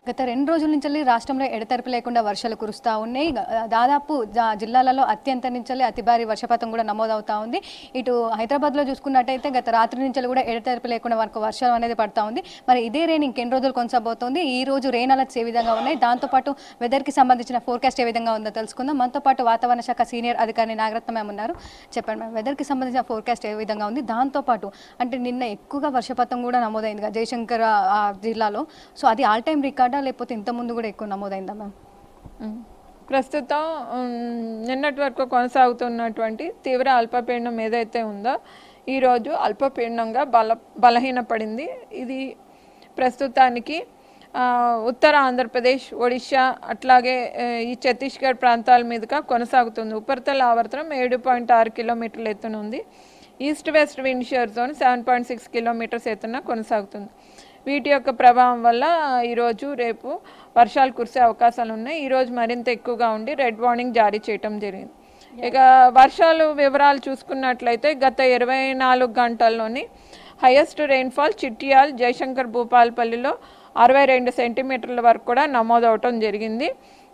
గత రెండు రోజుల నుంచి రాష్ట్రంలో ఎడతెరపి లేకుండా వర్షాలు కురుస్తూ ఉన్నాయి గ- దాదాపు జా- జిల్లాలలో అత్యంత నుంచి అతి భారీ వర్షపాతం కూడా నమోదవుతా ఉంది ఇటు హైదరాబాద్లో చూసుకున్నట్టయితే గత రాత్రి నుంచి కూడా ఎడతెరపి లేకుండా వరకు వర్షం అనేది పడతా ఉంది మరి ఇదే రెయిన్ ఇంకెన్ని రోజులు కొనసాగబోతోంది ఈ రోజు రెయిన్ అలర్ట్స్ ఏ విధంగా ఉన్నాయి దాంతోపాటు వెదర్కి సంబంధించిన ఫోర్కాస్ట్ ఏ విధంగా ఉందో తెలుసుకుందాం మనతో పాటు వాతావరణ శాఖ సీనియర్ అధికారి నాగరత్న మ్యామ్ ఉన్నారు చెప్పండి మ్యామ్ వెదర్కి సంబంధించిన ఫోర్కాస్ట్ ఏ విధంగా ఉంది దాంతోపాటు అంటే నిన్న ఎక్కువగా వర్షపాతం కూడా నమోదైంది కదా జయశంకర్ ఆ జిల్లాలో సో అది ఆల్ టైమ్ రికార్డా లేకపోతే ఇంత ముందు కూడా ఎక్కువ నమోదైందా మ్యామ్ ఉమ్. ప్రస్తుతం ఉమ్, నిన్నటి వరకు కొనసాగుతున్నటువంటి తీవ్ర అల్పపీడనం ఏదైతే ఉందో ఈరోజు అల్పపీడనంగా బల బలహీనపడింది ఇది ప్రస్తుతానికి ఆ, ఉత్తర ఆంధ్రప్రదేశ్ ఒడిశా అట్లాగే ఆ, ఈ ఛత్తీస్గఢ్ ప్రాంతాల మీదుగా కొనసాగుతుంది ఉపరితల ఆవర్తనం ఏడు పాయింట్ ఆరు కిలోమీటర్ల ఎత్తున ఉంది east west wind shear zone seven point six kilometres ఎత్తున కొనసాగుతుంది వీటి యొక్క ప్రభావం వల్ల ఈరోజు రేపు వర్షాలు కురిసే అవకాశాలు ఉన్నాయి ఈరోజు మరింత ఎక్కువగా ఉండి రెడ్ వార్నింగ్ జారీ చేయటం జరిగింది ఇక వర్షాలు వివరాలు చూసుకున్నట్లయితే గత ఇరవై నాలుగు గంటల్లోని హైయెస్ట్ రెయిన్ఫాల్ చిట్యాల్ జయశంకర్ భూపాలపల్లిలో అరవై రెండు సెంటీమీటర్ల వరకు కూడా నమోదవటం జరిగింది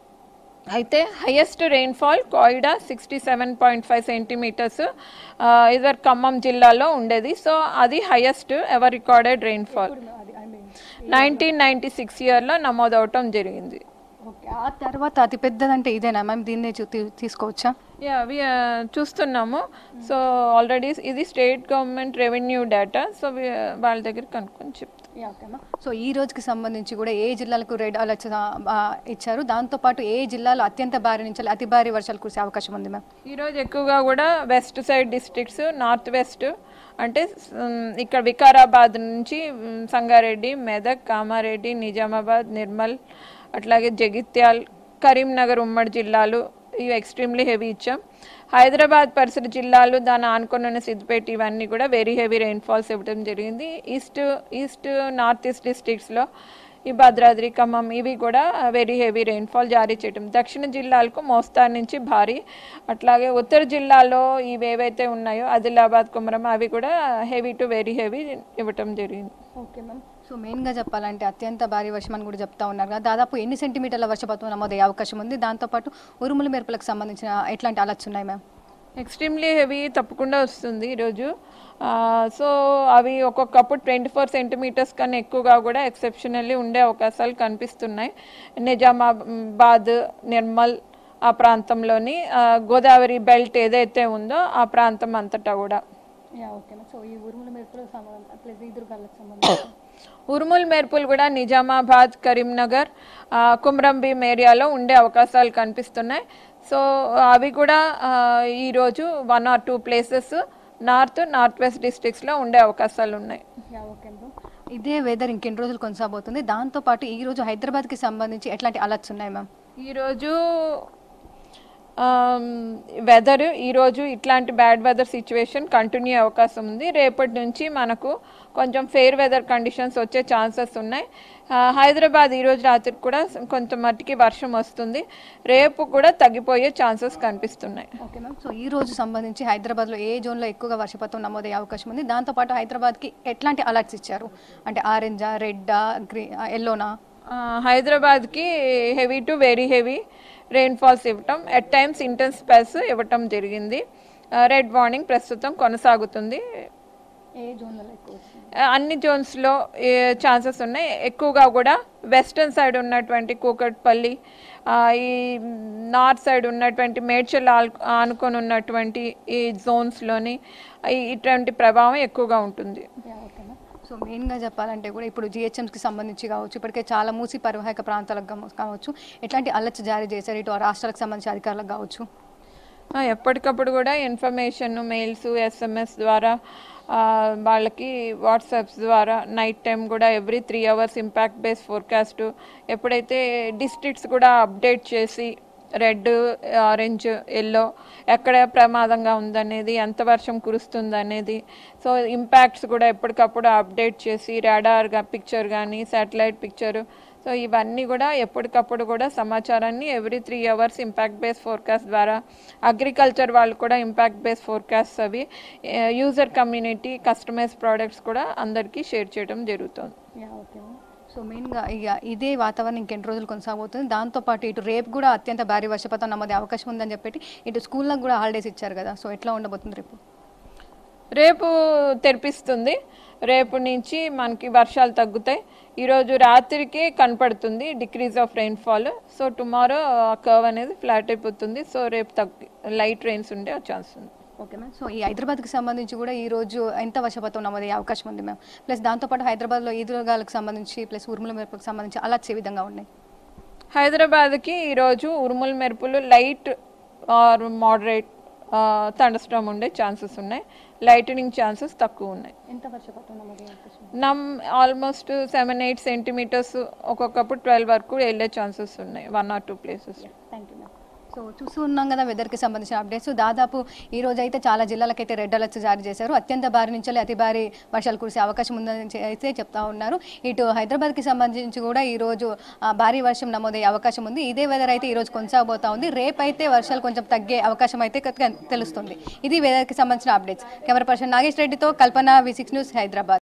అయితే highest rainfall Koida sixty seven point five centimetres ఇదర్ ఖమ్మం జిల్లాలో ఉండేది సో అది highest ever recorded rainfall nineteen ninety six ఇయర్లో నమోదవటం జరిగింది ఓకే ఆ తర్వాత అతి పెద్దదంటే ఇదేనా మ్యామ్ దీన్నే చూ- తీ- తీసుకోవచ్చా యా అవి చూస్తున్నాము సో ఆల్రెడీ ఇది state government revenue data so వాళ్ళ దగ్గర కనుక్కొని చెప్తాం ఓకే మ్యామ్ సో ఈ రోజుకి సంబంధించి కూడా ఏ జిల్లాలకు రెడ్ అలర్ట్స్ ఇచ్చారు దాంతోపాటు ఏ జిల్లాలో అత్యంత భారీ నుంచి అతి భారీ వర్షాలు కురిసే అవకాశం ఉంది మ్యామ్ ఈరోజు ఎక్కువగా కూడా west side districts north west అంటే ఉమ్, ఇక్కడ వికారాబాద్ నుంచి ఉమ్, సంగారెడ్డి మెదక్ కామారెడ్డి నిజామాబాద్ నిర్మల్ అట్లాగే జగిత్యాల్ కరీంనగర్ ఉమ్మడి జిల్లాలు ఇవి ఎక్స్ట్రీమ్లీ హెవీ ఇచ్చాం హైదరాబాద్ పరిసర జిల్లాలు దాని ఆనుకొని ఉన్న సిద్దిపేట ఇవన్నీ కూడా వెరీ హెవీ రెయిన్ఫాల్స్ ఇవ్వడం జరిగింది ఈస్ట్ ఈస్ట్ నార్త్ ఈస్ట్ డిస్ట్రిక్ట్స్లో ఈ భద్రాద్రి ఖమ్మం ఇవి కూడా వెరీ హెవీ రెయిన్ఫాల్ జారీ చేయడం దక్షిణ జిల్లాలకు మోస్తారు నుంచి భారీ అట్లాగే ఉత్తర జిల్లాలో ఇవి ఏవైతే ఉన్నాయో ఆదిలాబాద్ కుమరం అవి కూడా హెవీ టు వెరీ హెవీ ఇవ్వటం జరిగింది ఓకే మ్యామ్ సో మెయిన్గా చెప్పాలంటే అత్యంత భారీ వర్షం అని కూడా చెప్తా ఉన్నారు కదా దాదాపు ఎన్ని సెంటీమీటర్ల వర్షపాతం నమోదయ్యే అవకాశం ఉంది దాంతోపాటు ఉరుముల మెరుపులకు సంబంధించిన ఎట్లాంటి అలర్ట్స్ ఉన్నాయి మ్యామ్ ఎక్స్ట్రీమ్లీ హెవీ తప్పకుండా వస్తుంది ఈరోజు సో అవి ఒక్కొక్కప్పుడు ట్వంటీ ఫోర్ సెంటీమీటర్స్ కన్నా ఎక్కువగా కూడా ఎక్సెప్షనల్లీ ఉండే అవకాశాలు కనిపిస్తున్నాయి నిజామాబాద్ నిర్మల్ ఆ ప్రాంతంలోని ఆ, గోదావరి బెల్ట్ ఏదైతే ఉందో ఆ ప్రాంతం అంతటా కూడా ఓకే మ్యామ్ సో ఈ ఉరుముల మెరుపులకు సంబంధించి ప్లస్ ఈదురుగాలకు సంబంధించి ఉరుముల్ మెరుపులు కూడా నిజామాబాద్ కరీంనగర్ ఆ, కుమ్రంభీం ఏరియాలో ఉండే అవకాశాలు కనిపిస్తున్నాయి సో అవి కూడా ఆ, ఈరోజు one or two places north north west డిస్ట్రిక్ట్స్లో ఉండే అవకాశాలు ఉన్నాయి యా ఓకే మ్యామ్ ఇదే వెదర్ ఇంకెన్ని రోజులు కొనసాగబోతుంది దాంతోపాటు ఈ రోజు హైదరాబాద్కి సంబంధించి ఎట్లాంటి అలర్ట్స్ ఉన్నాయి మ్యామ్ ఈరోజు వెదర్ ఈరోజు ఇట్లాంటి బ్యాడ్ వెదర్ సిచ్యువేషన్ కంటిన్యూ అయ్యే అవకాశం ఉంది రేపటి నుంచి మనకు కొంచెం ఫెయిర్ వెదర్ కండిషన్స్ వచ్చే ఛాన్సెస్ ఉన్నాయి ఆ, హైదరాబాద్ ఈరోజు రాత్రికి కూడా కొంత మట్టికి వర్షం వస్తుంది రేపు కూడా తగ్గిపోయే ఛాన్సెస్ కనిపిస్తున్నాయి ఓకే మ్యామ్ సో ఈ రోజు సంబంధించి హైదరాబాద్లో ఏ జోన్లో ఎక్కువగా వర్షపాతం నమోదయ్యే అవకాశం ఉంది దాంతోపాటు హైదరాబాద్కి ఎట్లాంటి అలర్ట్స్ ఇచ్చారు అంటే ఆరెంజా రెడ్డా గ్రీ ఎల్లోనా ఆ, హైదరాబాద్కి heavy to very heavy rainfalls ఇవ్వటం ఎట్ టైమ్స్ ఇంటెన్స్ స్పెల్స్ ఇవ్వటం జరిగింది రెడ్ వార్నింగ్ ప్రస్తుతం కొనసాగుతుంది ఏ జోన్లలో ఎక్కువ ఆ, అన్ని జోన్స్లో ఛాన్సెస్ ఉన్నాయి ఎక్కువగా కూడా వెస్టర్న్ సైడ్ ఉన్నటువంటి కూకట్పల్లి ఆ, ఈ నార్త్ సైడ్ ఉన్నటువంటి మేడ్చల్ ఆల్- ఆనుకొని ఉన్నటువంటి ఈ జోన్స్లోని ఈ- ఇటువంటి ప్రభావం ఎక్కువగా ఉంటుంది ఓకే మ్యామ్ సో మెయిన్గా చెప్పాలంటే కూడా ఇప్పుడు జిహెచ్ఎంస్కి సంబంధించి కావచ్చు ఇప్పటికే చాలా మూసి పరివాహక ప్రాంతాలకు గమ- కావచ్చు ఎట్లాంటి అలర్ట్స్ జారీ చేశారు ఇటు రాష్ట్రాలకు సంబంధించి అధికారులకు కావచ్చు ఆ, ఎప్పటికప్పుడు కూడా ఇన్ఫర్మేషన్ మెయిల్స్ ఎస్ఎంఎస్ ద్వారా ఆ, వాళ్ళకి వాట్సాప్స్ ద్వారా నైట్ టైం కూడా every three hours impact base forecast ఎప్పుడైతే డిస్ట్రిక్ట్స్ కూడా అప్డేట్ చేసి రెడ్ ఆరెంజ్ ఎల్లో ఎక్కడ ప్రమాదంగా ఉందనేది ఎంత వర్షం కురుస్తుంది అనేది సో ఇంపాక్ట్స్ కూడా ఎప్పటికప్పుడు అప్డేట్ చేసి రాడార్గా పిక్చర్ కానీ శాటిలైట్ పిక్చర్ సో ఇవన్నీ కూడా ఎప్పటికప్పుడు కూడా సమాచారాన్ని every three hours impact base forecast ద్వారా అగ్రికల్చర్ వాళ్ళు కూడా ఇంపాక్ట్ బేస్ ఫోర్కాస్ట్ అవి యూజర్ కమ్యూనిటీ కస్టమైజ్ ప్రోడక్ట్స్ కూడా అందరికీ షేర్ చేయడం జరుగుతుంది యా ఓకే మ్యామ్ సో మెయిన్గా ఇక ఇదే వాతావరణం ఇంకెన్ని రోజులు కొనసాగుతుంది దాంతోపాటు ఇటు రేపు కూడా అత్యంత భారీ వర్షపాతం నమోదే అవకాశం ఉందని చెప్పి ఇటు స్కూళ్ళకు కూడా హాలిడేస్ ఇచ్చారు కదా సో ఎట్లా ఉండబోతుంది రేపు రేపు తెరిపిస్తుంది రేపు నుంచి మనకి వర్షాలు తగ్గుతాయి ఈరోజు రాత్రికి కనపడుతుంది decrease of rainfall so tomorrow curve అనేది ఫ్లాట్ అయిపోతుంది సో రేపు తగ్గి లైట్ రెయిన్స్ ఉండే ఛాన్స్ ఉంది ఓకే మ్యామ్ సో ఈ హైదరాబాద్కి సంబంధించి కూడా ఈ రోజు ఎంత వర్షపాతం నమోదయ్యే అవకాశం ఉంది మ్యామ్ ప్లస్ దాంతోపాటు హైదరాబాద్లో ఈదురుగాలకు సంబంధించి ప్లస్ ఉరుముల మెరుపులకు సంబంధించి అలా ఏ విధంగా ఉన్నాయి హైదరాబాద్కి ఈరోజు ఉరుముల మెరుపులు లైట్ ఆర్ మోడరేట్ థండర్స్టామ్ ఉండే ఛాన్సెస్ ఉన్నాయి లైటనింగ్ ఛాన్సెస్ తక్కువ ఉన్నాయి ఎంత వర్షపాతం నమోదయ్యే అవకాశం నమ్ ఆల్మోస్ట్ సెవెన్ ఎయిట్ సెంటీమీటర్స్ ఒక్కొక్కప్పుడు ట్వెల్వ్ వరకు వెళ్ళే ఛాన్సెస్ ఉన్నాయి one or two places thank you ma'am so చూస్తూ ఉన్నాం కదా వెదర్కి సంబంధించిన అప్డేట్స్ దాదాపు ఈ రోజు అయితే చాలా జిల్లాలకైతే రెడ్ అలర్ట్స్ జారీ చేశారు అత్యంత భారీ నుంచి అతి భారీ వర్షాలు కురిసే అవకాశం ఉందని చె- అయితే చెప్తా ఉన్నారు ఇటు హైదరాబాద్కి సంబంధించి కూడా ఈ రోజు ఆ, భారీ వర్షం నమోదయ్యే అవకాశం ఉంది ఇదే వెదర్ అయితే ఈ రోజు కొనసాగబోతా ఉంది రేపు అయితే వర్షాలు కొంచెం తగ్గే అవకాశం అయితే కనుక తెలుస్తుంది ఇది వెదర్కి సంబంధించిన అప్డేట్స్ కెమెరా పర్సన్ నాగేష్ రెడ్డితో Kalpana V six news Hyderabad